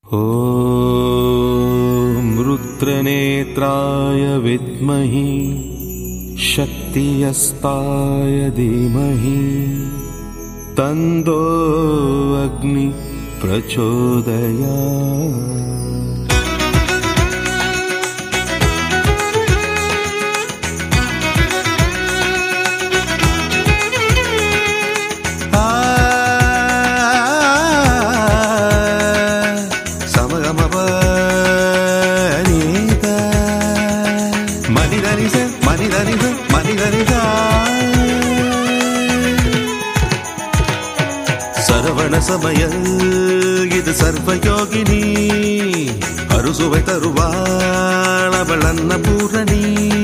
ॐ रुद्रनेत्राय विद्महि शक्तियस्ताय धीमहि तन्दो अग्नि प्रचोदया சமகமப நீத மனிதனிச மனிதனிச மனிதனிதா சரவண சமயல் இது சர்வயோகினி அறுசுவை தருவாள் அவள் அன்னபூரணி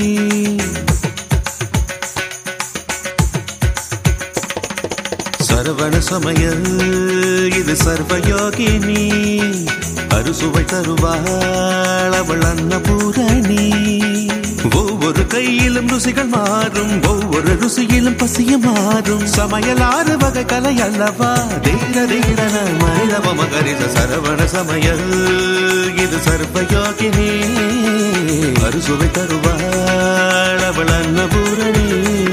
சரவண சமயல் இது சர்வயோகினி அறுசுவை தருவாள் அவள் அன்னபூரணி ஒவ்வொரு கையிலும் ருசிகள் மாறும் ஒவ்வொரு ருசியிலும் பசிய மாறும் சமையல் ஆறு வகை கலை அல்லவா தீர தீரன மனிதவ மகரித சரவண சமயல் இது சர்வயோகினி அறுசுவை தருவாள் அவள் அன்னபூரணி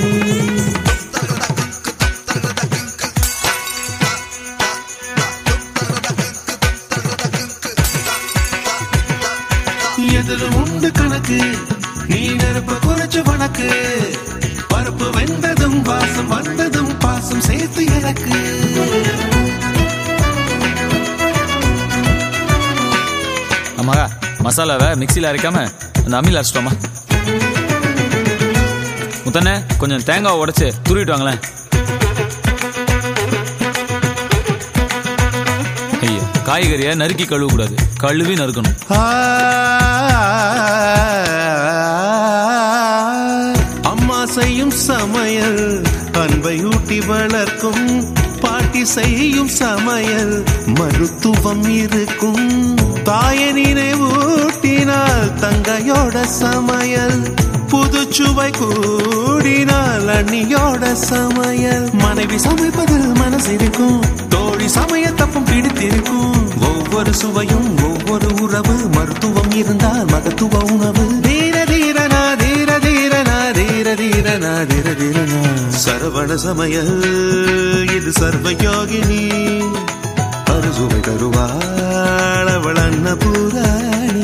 எதிலும் உண்டு கணக்கு நீ நெருப்ப குறைச்சு வணக்கு பருப்பு வெந்ததும் வாசம் வந்ததும் பாசம் சேர்த்து எனக்கு ஆமாங்க மசாலாவை மிக்சியில் அரைக்காம அந்த அம்மியில் அரைச்சிட்டோமா முத்தண்ணே கொஞ்சம் தேங்காவை உடைச்சு துருவிட்டு வாங்களேன் ஐயா காய்கறியை நறுக்கி கழுவக்கூடாது கழுவி நறுக்கணும் அம்மா செய்யும் சமையல் அன்பை ஊட்டி வளர்க்கும் பாட்டி செய்யும் சமையல் மருத்துவம் இருக்கும் தாய நினைவூட்டினால் தங்கையோட சமையல் புதுச்சுவை கூடினால் அண்ணியோட சமையல் மனைவி சமைப்பதில் மனசிருக்கும் தோழி சமய தப்பும் பிடித்திருக்கும் ஒவ்வொரு சுவையும் ஒவ்வொரு உறவு மருத்துவம் இருந்தால் மகத்துவ உணவு தீர தீரனா தீர தீரனா தீர தீரனா தீர தீரனா சரவண சமையல் இது சர்வயோகினி அறுசுவை தருவாள் அவள் அன்னபூராணி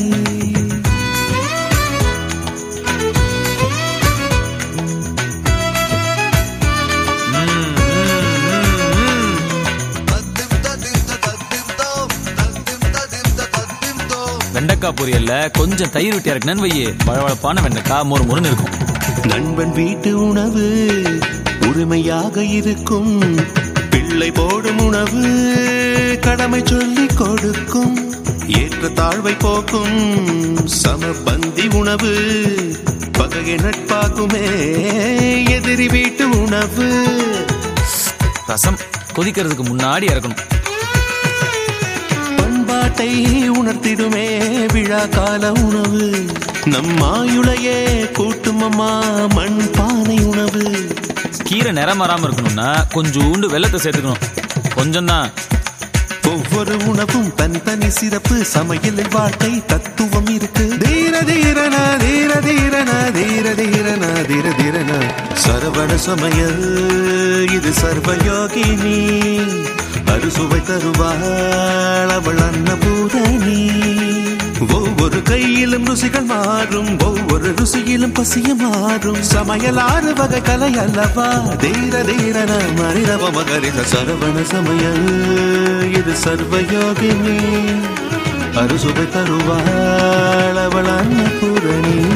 வெண்டைக்காய் பொரியல்ல கொஞ்சம் தயிர் விட்டு இறக்குனேன்னு வையே பழவழப்பான வெண்டைக்காய் மொறு மொறுன்னு இருக்கும் நண்பன் வீட்டு உணவு உரிமையாக இருக்கும் பிள்ளை போடும் உணவு கடமை சொல்லிக் கொடுக்கும் ஏற்ற தாழ்வை போக்கும் சமபந்தி உணவு பகையை நட்பாக்குமே எதிரி வீட்டு உணவு ரசம் கொதிக்கிறதுக்கு முன்னாடி இறக்கணும் பண்பாட்டை உணர்த்திடுமே விழா கால உணவு நம் ஆயுளையே கூட்டுமம்மா மண் பானை உணவு கீரை நிறம் மாறாம இருக்கணும்னா கொஞ்சோண்டு வெள்ளத்தை சேர்த்துக்கணும் கொஞ்சம் தான் ஒவ்வொரு உணவும் தனித்தனி சிறப்பு சமையலில் வாழ்க்கை தத்துவம் இருக்கு தீர தீரனா தீர தீரனா தீர தீரனா தீர தீரனா சரவண சமையல் இது சர்வயோகினி அறுசுவை தருவாள் அவள் அன்னபூரணி ஒவ்வொரு கையிலும் ருசிகள் மாறும் ஒவ்வொரு ருசியிலும் பசிய மாறும் சமையல் ஆறு வகை கலை அல்லவா தீர தீரன மனிதவ மகரித சரவண சமையல் இது சர்வயோகினி அறுசுவை தருவாள் அவள் அன்னபூரணி